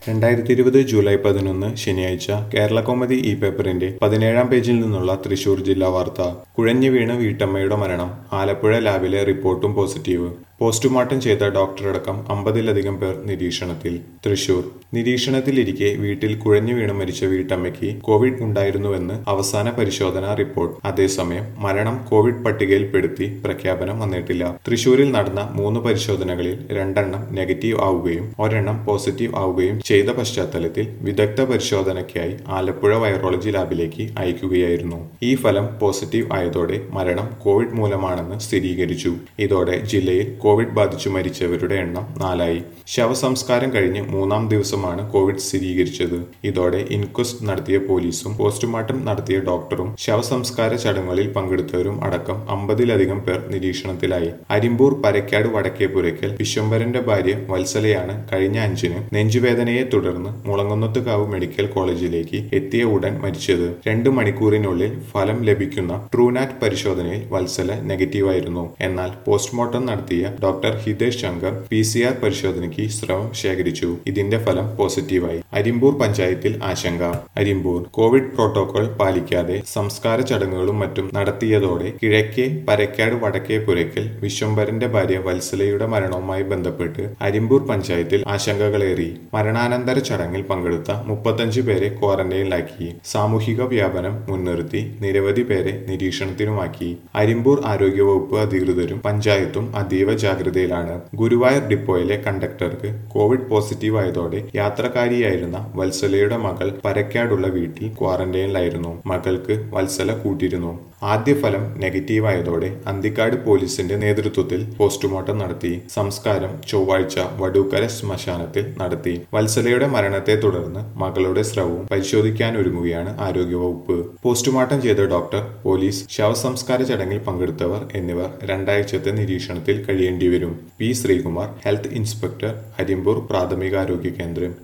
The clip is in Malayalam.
രണ്ടായിരത്തി ഇരുപത് ജൂലൈ പതിനൊന്ന് ശനിയാഴ്ച കേരള കൗമുദി ഈ പേപ്പറിന്റെ പതിനേഴാം പേജിൽ നിന്നുള്ള തൃശൂർ ജില്ലാ വാർത്ത കുഴഞ്ഞു വീണ് വീട്ടമ്മയുടെ മരണം ആലപ്പുഴ ലാബിലെ റിപ്പോർട്ടും പോസിറ്റീവ് പോസ്റ്റ്മോർട്ടം ചെയ്ത ഡോക്ടറടക്കം അമ്പതിലധികം പേർ നിരീക്ഷണത്തിൽ തൃശൂർ നിരീക്ഷണത്തിലിരിക്കെ വീട്ടിൽ കുഴഞ്ഞു വീണ് മരിച്ച വീട്ടമ്മയ്ക്ക് കോവിഡ് ഉണ്ടായിരുന്നുവെന്ന് അവസാന പരിശോധനാ റിപ്പോർട്ട് അതേസമയം മരണം കോവിഡ് പട്ടികയിൽപ്പെടുത്തി പ്രഖ്യാപനം വന്നിട്ടില്ല തൃശൂരിൽ നടന്ന മൂന്ന് പരിശോധനകളിൽ രണ്ടെണ്ണം നെഗറ്റീവ് ആവുകയും ഒരെണ്ണം പോസിറ്റീവ് ആവുകയും ചെയ്ത പശ്ചാത്തലത്തിൽ വിദഗ്ധ പരിശോധനയ്ക്കായി ആലപ്പുഴ വൈറോളജി ലാബിലേക്ക് അയക്കുകയായിരുന്നു ഈ ഫലം പോസിറ്റീവ് ആയതോടെ മരണം കോവിഡ് മൂലമാണെന്ന് സ്ഥിരീകരിച്ചു ഇതോടെ ജില്ലയിൽ കോവിഡ് ബാധിച്ചു മരിച്ചവരുടെ എണ്ണം നാലായി ശവസംസ്കാരം കഴിഞ്ഞ് മൂന്നാം ദിവസമാണ് കോവിഡ് സ്ഥിരീകരിച്ചത് ഇതോടെ ഇൻക്വസ്റ്റ് നടത്തിയ പോലീസും പോസ്റ്റ്മോർട്ടം നടത്തിയ ഡോക്ടറും ശവസംസ്കാര ചടങ്ങുകളിൽ പങ്കെടുത്തവരും അടക്കം അമ്പതിലധികം പേർ നിരീക്ഷണത്തിലായി അരിമ്പൂർ പരക്കാട് വടക്കേപുരയ്ക്കൽ വിശ്വംഭരന്റെ ഭാര്യ വത്സലയാണ് കഴിഞ്ഞ അഞ്ചിന് നെഞ്ചുവേദനയെ തുടർന്ന് മുളങ്ങുന്നത്തുകാവ് മെഡിക്കൽ കോളേജിലേക്ക് എത്തിയ ഉടൻ മരിച്ചത് രണ്ട് മണിക്കൂറിനുള്ളിൽ ഫലം ലഭിക്കുന്ന ട്രൂനാറ്റ് പരിശോധനയിൽ വത്സല നെഗറ്റീവായിരുന്നു എന്നാൽ പോസ്റ്റ്മോർട്ടം നടത്തിയ doctor Hitesh Shankar P C R പരിശോധനയ്ക്ക് സ്രവം ശേഖരിച്ചു ഇതിന്റെ ഫലം പോസിറ്റീവായി അരിമ്പൂർ പഞ്ചായത്തിൽ ആശങ്ക അരിമ്പൂർ കോവിഡ് പ്രോട്ടോകോൾ പാലിക്കാതെ സംസ്കാര ചടങ്ങുകളും മറ്റും നടത്തിയതോടെ കിഴക്കേ പരക്കാട് വടക്കേ പുരയ്ക്കൽ വിശ്വംഭരന്റെ ഭാര്യ വത്സലയുടെ മരണവുമായി ബന്ധപ്പെട്ട് അരിമ്പൂർ പഞ്ചായത്തിൽ ആശങ്കകളേറി മരണാനന്തര ചടങ്ങിൽ പങ്കെടുത്ത മുപ്പത്തഞ്ച് പേരെ ക്വാറന്റൈനിലാക്കി സാമൂഹിക വ്യാപനം മുൻനിർത്തി നിരവധി പേരെ നിരീക്ഷണത്തിനുമാക്കി അരിമ്പൂർ ആരോഗ്യവകുപ്പ് അധികൃതരും പഞ്ചായത്തും അതീവ ജാഗ്രതയിലാണ് ഗുരുവായൂർ ഡിപ്പോയിലെ കണ്ടക്ടർക്ക് കോവിഡ് പോസിറ്റീവ് ആയതോടെ യാത്രക്കാരിയായിരുന്ന വത്സലയുടെ മകൾ പരക്കാടുള്ള വീട്ടിൽ ക്വാറന്റൈനിലായിരുന്നു മകൾക്ക് വത്സല കൂട്ടിയിരുന്നു ആദ്യ ഫലം നെഗറ്റീവ് ആയതോടെ അന്തിക്കാട് പോലീസിന്റെ നേതൃത്വത്തിൽ പോസ്റ്റ്മോർട്ടം നടത്തി സംസ്കാരം ചൊവ്വാഴ്ച വടൂക്കര ശ്മശാനത്തിൽ നടത്തി വത്സലയുടെ മരണത്തെ തുടർന്ന് മകളുടെ സ്രവവും പരിശോധിക്കാനൊരുങ്ങുകയാണ് ആരോഗ്യവകുപ്പ് പോസ്റ്റ്മോർട്ടം ചെയ്ത ഡോക്ടർ പോലീസ് ശവസംസ്കാര ചടങ്ങിൽ പങ്കെടുത്തവർ എന്നിവർ രണ്ടാഴ്ചത്തെ നിരീക്ഷണത്തിൽ കഴിയേണ്ടിവരും P Sreekumar health inspector Arimbur പ്രാഥമികാരോഗ്യ കേന്ദ്രം